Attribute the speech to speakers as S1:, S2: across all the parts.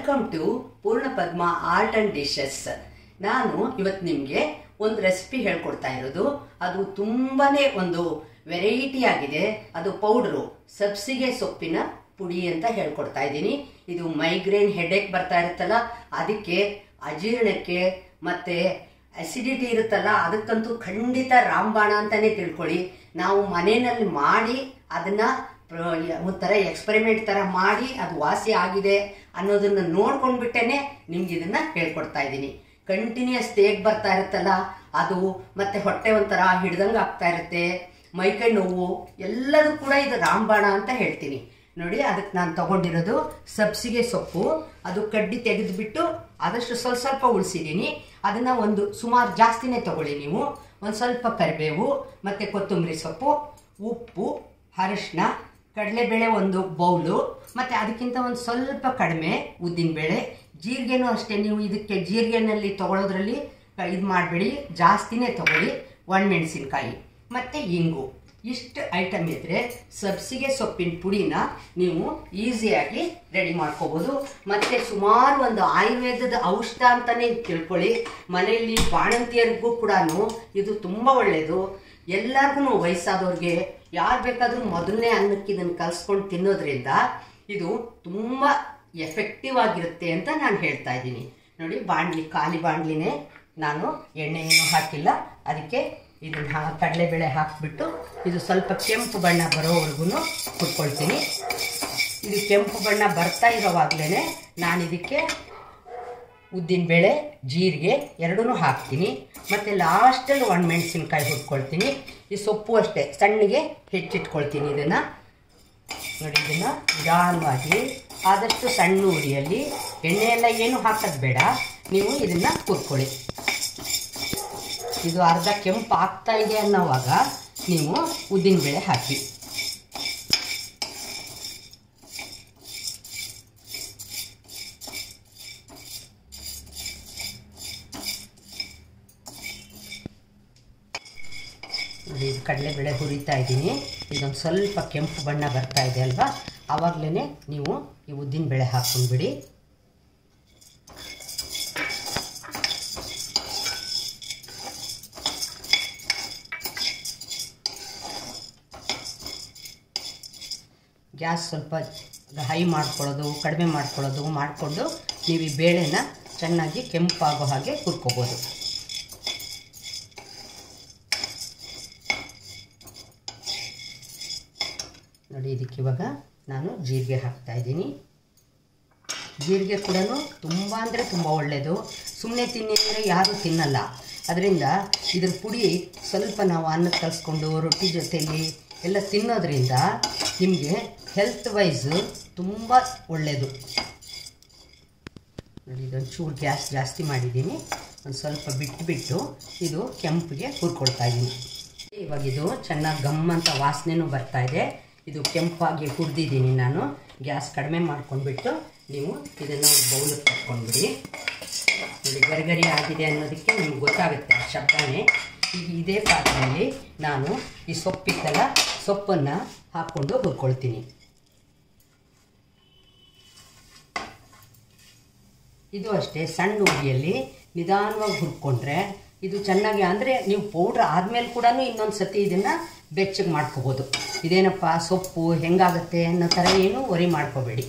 S1: welcome to ಪೂರ್ಣ ಪದ್ಮ art and dishes ನಾನು ಇವತ್ತು ನಿಮಗೆ ಒಂದು ರೆಸಿಪಿ ಹೇಳ್ಕೊಡ್ತಾ ಇರೋದು ಅದು ತುಂಬಾನೇ ಒಂದು ವೆರೈಟಿ ಆಗಿದೆ ಅದು ಪೌಡ್ರು ಸಬ್ಸಿಗೆ ಸೊಪ್ಪಿನ ಪುಡಿ ಅಂತ ಹೇಳ್ಕೊಡ್ತಾ ಇದ್ದೀನಿ ಇದು ಮೈಗ್ರೇನ್ ಹೆಡೇಕ್ ಬರ್ತಾ ಇರುತ್ತಲ್ಲ ಅದಕ್ಕೆ ಅಜೀರ್ಣಕ್ಕೆ ಮತ್ತೆ ಅಸಿಡಿಟಿ ಇರುತ್ತಲ್ಲ ಅದಕ್ಕಂತೂ ಖಂಡಿತ ರಾಮಬಾಣ ಅಂತಾನೆ ತಿಳ್ಕೊಳ್ಳಿ ನಾವು ಮನೆಯಲ್ಲಿ ಮಾಡಿ ಅದನ್ನ ಪ್ರ- ಒಂಥರ ಎಕ್ಸ್ಪೆರಿಮೆಂಟ್ ತರ ಮಾಡಿ ಅದು ವಾಸಿ ಆಗಿದೆ ಅನ್ನೋದನ್ನ ನೋಡ್ಕೊಂಡ್ಬಿಟ್ಟೇನೆ ನಿಮ್ಗೆ ಇದನ್ನ ಹೇಳ್ಕೊಡ್ತಾ ಇದ್ದೀನಿ ಕಂಟಿನ್ಯೂಸ್ ತೇಗ್ ಬರ್ತಾ ಇರುತ್ತಲ್ಲ ಅದು ಮತ್ತೆ ಹೊಟ್ಟೆ ಒಂಥರ ಹಿಡ್ದಂಗೆ ಆಗ್ತಾ ಇರುತ್ತೆ ಮೈಕೈ ನೋವು ಎಲ್ಲದೂ ಕೂಡ ಇದು ರಾಮಬಾಣ ಅಂತ ಹೇಳ್ತೀನಿ ನೋಡಿ ಅದಕ್ಕೆ ನಾನು ತಗೊಂಡಿರೋದು ಸಬ್ಸಿಗೆ ಸೊಪ್ಪು ಅದು ಕಡ್ಡಿ ತೆಗೆದುಬಿಟ್ಟು ಆದಷ್ಟು ಸ್ವಲ್ಪ ಸ್ವಲ್ಪ ಉಳಿಸಿದ್ದೀನಿ ಅದನ್ನ ಒಂದು ಸುಮಾರು ಜಾಸ್ತಿನೇ ತಗೊಳ್ಳಿ ನೀವು ಒಂದು ಸ್ವಲ್ಪ ಕರಿಬೇವು ಮತ್ತೆ ಕೊತ್ತಂಬರಿ ಸೊಪ್ಪು ಉಪ್ಪು ಅರಿಶಿನ ಕಡಲೆಬೇಳೆ ಒಂದು ಬೌಲು ಮತ್ತೆ ಅದಕ್ಕಿಂತ ಒಂದು ಸ್ವಲ್ಪ ಕಡಿಮೆ ಉದ್ದಿನಬೇಳೆ ಜೀರಿಗೆನೂ ಅಷ್ಟೇ ನೀವು ಇದಕ್ಕೆ ಜೀರಿಗೆನಲ್ಲಿ ತಗೊಳ್ಳೋದ್ರಲ್ಲಿ ಇದು ಮಾಡಬೇಡಿ ಜಾಸ್ತಿನೇ ತಗೊಳ್ಳಿ ಒಣಮೆಣಸಿನ್ಕಾಯಿ ಮತ್ತೆ ಇಂಗು ಇಷ್ಟು ಐಟಮ್ ಇದ್ರೆ ಸಬ್ಸಿಗೆ ಸೊಪ್ಪಿನ ಪುಡಿನ ನೀವು ಈಸಿಯಾಗಿ ರೆಡಿ ಮಾಡ್ಕೋಬಹುದು ಮತ್ತೆ ಸುಮಾರು ಒಂದು ಆಯುರ್ವೇದದ ಔಷಧ ಅಂತಾನೆ ತಿಳ್ಕೊಳ್ಳಿ ಮನೆಯಲ್ಲಿ ಬಾಣಂತಿಯರಿಗೂ ಕೂಡ ಇದು ತುಂಬ ಒಳ್ಳೆಯದು ಎಲ್ಲರಿಗೂ ವಯಸ್ಸಾದವ್ರಿಗೆ ಯಾರು ಬೇಕಾದ್ರೂ ಮೊದಲನೇ ಅನ್ನಕ್ಕೆ ಇದನ್ನು ಕಲ್ಸ್ಕೊಂಡು ತಿನ್ನೋದ್ರಿಂದ ಇದು ತುಂಬ ಎಫೆಕ್ಟಿವ್ ಆಗಿರುತ್ತೆ ಅಂತ ನಾನು ಹೇಳ್ತಾ ಇದ್ದೀನಿ ನೋಡಿ ಬಾಣಲಿ ಖಾಲಿ ಬಾಣಲಿನೇ ನಾನು ಎಣ್ಣೆ ಏನು ಹಾಕಿಲ್ಲ ಅದಕ್ಕೆ ಇದನ್ನ ಹಾ ಕಡಲೆಬೇಳೆ ಹಾಕಿಬಿಟ್ಟು ಇದು ಸ್ವಲ್ಪ ಕೆಂಪು ಬಣ್ಣ ಬರೋವರೆಗೂ ಹುರ್ಕೊಳ್ತೀನಿ ಇದು ಕೆಂಪು ಬಣ್ಣ ಬರ್ತಾ ಇರೋವಾಗಲೇ ನಾನು ಇದಕ್ಕೆ ಉದ್ದಿನಬೇಳೆ ಜೀರಿಗೆ ಎರಡೂ ಹಾಕ್ತೀನಿ ಮತ್ತು ಲಾಸ್ಟಲ್ಲಿ ಒಣ ಮೆಣಸಿನ್ಕಾಯಿ ಹುರ್ಕೊಳ್ತೀನಿ ಈ ಸೊಪ್ಪು ಅಷ್ಟೇ ಸಣ್ಣಗೆ ಹೆಚ್ಚಿಟ್ಕೊಳ್ತೀನಿ ಇದನ್ನು ನೋಡಿ ಇದನ್ನು ನಿಧಾನವಾಗಿ ಆದಷ್ಟು ಸಣ್ಣ ಉರಿಯಲ್ಲಿ ಎಣ್ಣೆ ಎಲ್ಲ ಏನು ಹಾಕೋದು ಬೇಡ ನೀವು ಇದನ್ನು ಹುರ್ಕೊಳ್ಳಿ ಇದು ಅರ್ಧ ಕೆಂಪು ಆಗ್ತಾ ಇದೆ ಅನ್ನೋವಾಗ ನೀವು ಉದ್ದಿನಬೇಳೆ ಹಾಕಿ ನೋಡಿ ಇದು ಕಡಲೆಬೇಳೆ ಹುರಿತಾ ಇದ್ದೀನಿ ಇದೊಂದು ಸ್ವಲ್ಪ ಕೆಂಪು ಬಣ್ಣ ಬರ್ತಾ ಇದೆ ಅಲ್ವಾ ಆವಾಗಲೇ ನೀವು ಈ ಉದ್ದಿನಬೇಳೆ ಹಾಕ್ಕೊಂಡ್ಬಿಡಿ ಗ್ಯಾಸ್ ಸ್ವಲ್ಪ ಹೈ ಮಾಡ್ಕೊಳ್ಳೋದು ಕಡಿಮೆ ಮಾಡ್ಕೊಳ್ಳೋದು ಮಾಡಿಕೊಂಡು ನೀವು ಈ ಬೇಳೆನ ಚೆನ್ನಾಗಿ ಕೆಂಪಾಗೋ ಹಾಗೆ ಹುರ್ಕೋಬೋದು ನೋಡಿ ಇದಕ್ಕೆ ಇವಾಗ ನಾನು ಜೀರಿಗೆ ಹಾಕ್ತಾ ಇದ್ದೀನಿ ಜೀರಿಗೆ ಕೂಡ ತುಂಬ ಅಂದರೆ ತುಂಬ ಒಳ್ಳೆಯದು ಸುಮ್ಮನೆ ತಿನ್ನಿ ಅಂದರೆ ಯಾರೂ ತಿನ್ನಲ್ಲ ಅದರಿಂದ ಇದ್ರ ಪುಡಿ ಸ್ವಲ್ಪ ನಾವು ಅನ್ನ ಕಲಿಸ್ಕೊಂಡು ರೊಟ್ಟಿ ಜೊತೆಯಲ್ಲಿ ಎಲ್ಲ ತಿನ್ನೋದ್ರಿಂದ ನಿಮಗೆ ಹೆಲ್ತ್ ವೈಸ್ ತುಂಬ ಒಳ್ಳೆಯದು ನೋಡಿ ಇದೊಂದು ಚೂರು ಗ್ಯಾಸ್ ಜಾಸ್ತಿ ಮಾಡಿದ್ದೀನಿ ಒಂದು ಸ್ವಲ್ಪ ಬಿಟ್ಟು ಬಿಟ್ಟು ಇದು ಕೆಂಪಿಗೆ ಹುರ್ಕೊಳ್ತಾ ಇದ್ದೀನಿ ಇವಾಗ ಇದು ಚೆನ್ನಾಗಿ ಗಮ್ ಅಂತ ವಾಸನೆನೂ ಬರ್ತಾ ಇದೆ ಇದು ಕೆಂಪಾಗಿ ಹುರಿದಿದ್ದೀನಿ ನಾನು ಗ್ಯಾಸ್ ಕಡಿಮೆ ಮಾಡ್ಕೊಂಡ್ಬಿಟ್ಟು ನೀವು ಇದನ್ನು ಬೌಲಿಗೆ ತಕ್ಕೊಂಡ್ಬಿಡಿ ನೋಡಿ ಗರಿಗರಿ ಆಗಿದೆ ಅನ್ನೋದಕ್ಕೆ ನಿಮ್ಗೆ ಗೊತ್ತಾಗುತ್ತೆ ಆ ಶಬ್ದನೇ ಈಗ ಇದೇ ಪಾತ್ರೆಯಲ್ಲಿ ನಾನು ಈ ಸೊಪ್ಪಿತ್ತಲ್ಲ ಸೊಪ್ಪನ್ನು ಹಾಕ್ಕೊಂಡು ಹುರ್ಕೊಳ್ತೀನಿ ಇದು ಅಷ್ಟೇ ಸಣ್ಣ ಉರಿಯಲ್ಲಿ ನಿಧಾನವಾಗಿ ಹುರ್ಕೊಂಡ್ರೆ ಇದು ಚೆನ್ನಾಗಿ ಅಂದರೆ ನೀವು ಪೌಡ್ರ್ ಆದಮೇಲೆ ಕೂಡ ಇನ್ನೊಂದು ಸತಿ ಇದನ್ನು ಬೆಚ್ಚಗೆ ಮಾಡ್ಕೋಬೋದು ಇದೇನಪ್ಪ ಸೊಪ್ಪು ಹೆಂಗಾಗುತ್ತೆ ಅನ್ನೋ ಥರ ಏನು ವರಿ ಮಾಡ್ಕೋಬೇಡಿ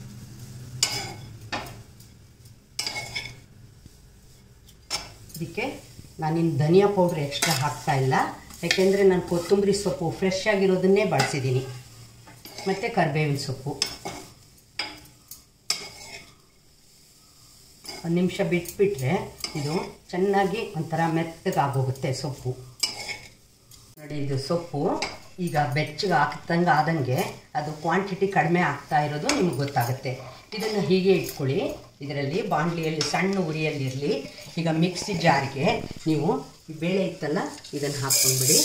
S1: ಇದಕ್ಕೆ ನಾನಿನ್ನು ಧನಿಯಾ ಪೌಡ್ರ್ ಎಕ್ಸ್ಟ್ರಾ ಹಾಕ್ತಾ ಇಲ್ಲ ಯಾಕೆಂದರೆ ನಾನು ಕೊತ್ತಂಬರಿ ಸೊಪ್ಪು ಫ್ರೆಶ್ ಆಗಿರೋದನ್ನೇ ಬಳಸಿದ್ದೀನಿ ಮತ್ತು ಕರಿಬೇವಿನ ಸೊಪ್ಪು ಒಂದು ನಿಮಿಷ ಬಿಟ್ಬಿಟ್ರೆ ಇದು ಚೆನ್ನಾಗಿ ಒಂಥರ ಮೆತ್ತಗಾಗೋಗುತ್ತೆ ಸೊಪ್ಪು ನೋಡಿ ಇದು ಸೊಪ್ಪು ಈಗ ಬೆಚ್ಚಗೆ ಹಾಕ್ದಂಗೆ ಆದಂಗೆ ಅದು ಕ್ವಾಂಟಿಟಿ ಕಡಿಮೆ ಆಗ್ತಾ ಇರೋದು ನಿಮ್ಗೆ ಗೊತ್ತಾಗುತ್ತೆ ಇದನ್ನು ಹೀಗೆ ಇಟ್ಕೊಳ್ಳಿ ಇದರಲ್ಲಿ ಬಾಣಲಿಯಲ್ಲಿ ಸಣ್ಣ ಉರಿಯಲ್ಲಿರಲಿ ಈಗ ಮಿಕ್ಸಿ ಜಾರಿಗೆ ನೀವು ಈ ಬೇಳೆ ಇತ್ತಲ್ಲ ಇದನ್ನು ಹಾಕ್ಕೊಂಡ್ಬಿಡಿ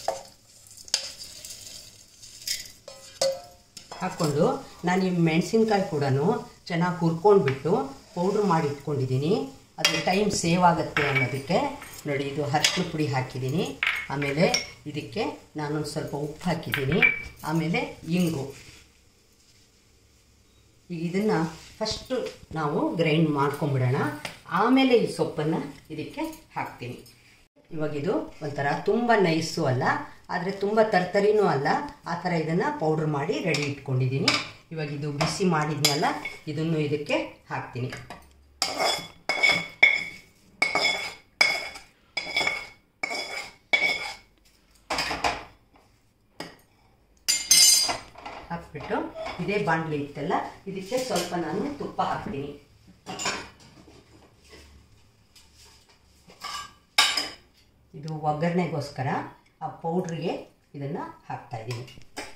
S1: ಹಾಕ್ಕೊಂಡು ನಾನು ಈ ಮೆಣಸಿನ್ಕಾಯಿ ಕೂಡ ಚೆನ್ನಾಗಿ ಹುರ್ಕೊಂಡ್ಬಿಟ್ಟು ಪೌಡ್ರ್ ಮಾಡಿ ಇಟ್ಕೊಂಡಿದ್ದೀನಿ ಅದು ಟೈಮ್ ಸೇವ್ ಆಗುತ್ತೆ ಅನ್ನೋದಕ್ಕೆ ನೋಡಿ ಇದು ಅರಿಶಿನ ಪುಡಿ ಹಾಕಿದ್ದೀನಿ ಆಮೇಲೆ ಇದಕ್ಕೆ ನಾನೊಂದು ಸ್ವಲ್ಪ ಉಪ್ಪು ಹಾಕಿದ್ದೀನಿ ಆಮೇಲೆ ಇಂಗು ಈಗ ಇದನ್ನು ಫಸ್ಟು ನಾವು ಗ್ರೈಂಡ್ ಮಾಡ್ಕೊಂಬಿಡೋಣ ಆಮೇಲೆ ಈ ಸೊಪ್ಪನ್ನು ಇದಕ್ಕೆ ಹಾಕ್ತೀನಿ ಇವಾಗ ಇದು ಒಂಥರ ತುಂಬ ನೈಸು ಅಲ್ಲ ಆದರೆ ತುಂಬ ತರ್ತರಿನೂ ಅಲ್ಲ ಆ ಥರ ಇದನ್ನು ಪೌಡ್ರ್ ಮಾಡಿ ರೆಡಿ ಇಟ್ಕೊಂಡಿದ್ದೀನಿ ಇವಾಗ ಇದು ಬಿಸಿ ಮಾಡಿದ್ನಲ್ಲ ಇದನ್ನು ಇದಕ್ಕೆ ಹಾಕ್ತೀನಿ ಹಾಕ್ಬಿಟ್ಟು ಇದೇ ಬಾಣಲಿ ಇತ್ತಲ್ಲ ಇದಕ್ಕೆ ಸ್ವಲ್ಪ ನಾನು ತುಪ್ಪ ಹಾಕ್ತೀನಿ ಇದು ಒಗ್ಗರಣೆಗೋಸ್ಕರ ಆ ಪೌಡ್ರಿಗೆ ಇದನ್ನು ಹಾಕ್ತಾ ಇದ್ದೀನಿ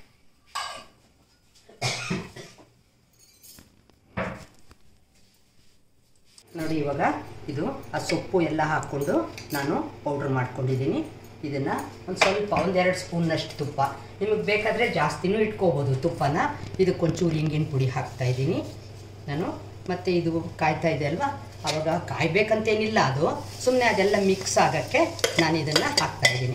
S1: ನೋಡಿ ಇವಾಗ ಇದು ಆ ಸೊಪ್ಪು ಎಲ್ಲ ಹಾಕ್ಕೊಂಡು ನಾನು ಪೌಡ್ರ್ ಮಾಡ್ಕೊಂಡಿದ್ದೀನಿ ಇದನ್ನು ಒಂದು ಸ್ವಲ್ಪ ಒಂದೆರಡು ಸ್ಪೂನ್ನಷ್ಟು ತುಪ್ಪ ನಿಮಗೆ ಬೇಕಾದರೆ ಜಾಸ್ತಿನೂ ಇಟ್ಕೋಬೋದು ತುಪ್ಪನ ಇದಕ್ಕೊಂಚೂರು ಹಿಂಗಿನ ಪುಡಿ ಹಾಕ್ತಾ ಇದ್ದೀನಿ ನಾನು ಮತ್ತು ಇದು ಕಾಯ್ತಾ ಇದೆ ಅಲ್ವಾ ಆವಾಗ ಕಾಯ್ಬೇಕಂತೇನಿಲ್ಲ ಅದು ಸುಮ್ಮನೆ ಅದೆಲ್ಲ ಮಿಕ್ಸ್ ಆಗೋಕ್ಕೆ ನಾನು ಇದನ್ನು ಹಾಕ್ತಾ ಇದ್ದೀನಿ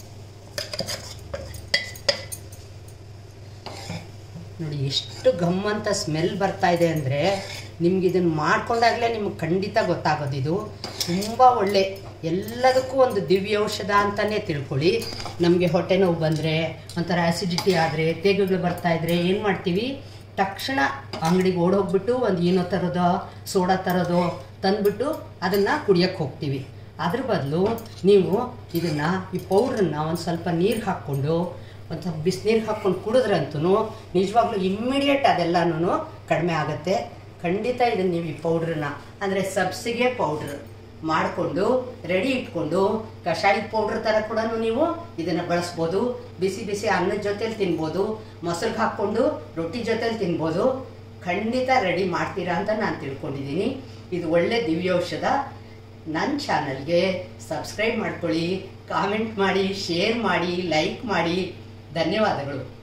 S1: ನೋಡಿ ಎಷ್ಟು ಗಮ್ ಅಂತ ಸ್ಮೆಲ್ ಬರ್ತಾ ಇದೆ ಅಂದರೆ ನಿಮ್ಗೆ ಇದನ್ನು ಮಾಡ್ಕೊಂಡಾಗಲೇ ನಿಮ್ಗೆ ಖಂಡಿತ ಗೊತ್ತಾಗೋದು ಇದು ತುಂಬ ಒಳ್ಳೆ ಎಲ್ಲದಕ್ಕೂ ಒಂದು ದಿವ್ಯ ಔಷಧ ಅಂತಲೇ ತಿಳ್ಕೊಳ್ಳಿ ನಮಗೆ ಹೊಟ್ಟೆ ನೋವು ಬಂದರೆ ಒಂಥರ ಆ್ಯಸಿಡಿಟಿ ಆದರೆ ತೇಗುಗಳು ಬರ್ತಾ ಇದ್ರೆ ಏನು ಮಾಡ್ತೀವಿ ತಕ್ಷಣ ಅಂಗಡಿಗೆ ಓಡೋಗ್ಬಿಟ್ಟು ಒಂದು ಏನೋ ತರೋದೋ ಸೋಡಾ ತರೋದೋ ತಂದುಬಿಟ್ಟು ಅದನ್ನು ಕುಡಿಯೋಕ್ಕೆ ಹೋಗ್ತೀವಿ ಅದ್ರ ಬದಲು ನೀವು ಇದನ್ನು ಈ ಪೌಡ್ರನ್ನ ಒಂದು ಸ್ವಲ್ಪ ನೀರು ಹಾಕ್ಕೊಂಡು ಒಂದು ಸ್ವಲ್ಪ ಬಿಸಿನೀರು ಹಾಕ್ಕೊಂಡು ಕುಡಿದ್ರಂತೂ ನಿಜವಾಗ್ಲೂ ಇಮ್ಮಿಡಿಯೇಟ್ ಅದೆಲ್ಲನೂ ಕಡಿಮೆ ಆಗುತ್ತೆ ಖಂಡಿತ ಇದನ್ನು ನೀವು ಈ ಪೌಡ್ರನ್ನ ಅಂದರೆ ಸಬ್ಸಿಗೆ ಪೌಡ್ರ್ ಮಾಡಿಕೊಂಡು ರೆಡಿ ಇಟ್ಕೊಂಡು ಕಷಾಯದ ಪೌಡ್ರ್ ಥರ ಕೂಡ ನೀವು ಇದನ್ನು ಬಳಸ್ಬೋದು ಬಿಸಿ ಬಿಸಿ ಅನ್ನದ ಜೊತೇಲಿ ತಿನ್ಬೋದು ಮೊಸರಿಗೆ ಹಾಕ್ಕೊಂಡು ರೊಟ್ಟಿ ಜೊತೇಲಿ ತಿನ್ಬೋದು ಖಂಡಿತ ರೆಡಿ ಮಾಡ್ತೀರಾ ಅಂತ ನಾನು ತಿಳ್ಕೊಂಡಿದ್ದೀನಿ ಇದು ಒಳ್ಳೆ ದಿವ್ಯೌಷಧ ನನ್ನ ಚಾನಲ್ಗೆ ಸಬ್ಸ್ಕ್ರೈಬ್ ಮಾಡ್ಕೊಳ್ಳಿ ಕಾಮೆಂಟ್ ಮಾಡಿ ಶೇರ್ ಮಾಡಿ ಲೈಕ್ ಮಾಡಿ ಧನ್ಯವಾದಗಳು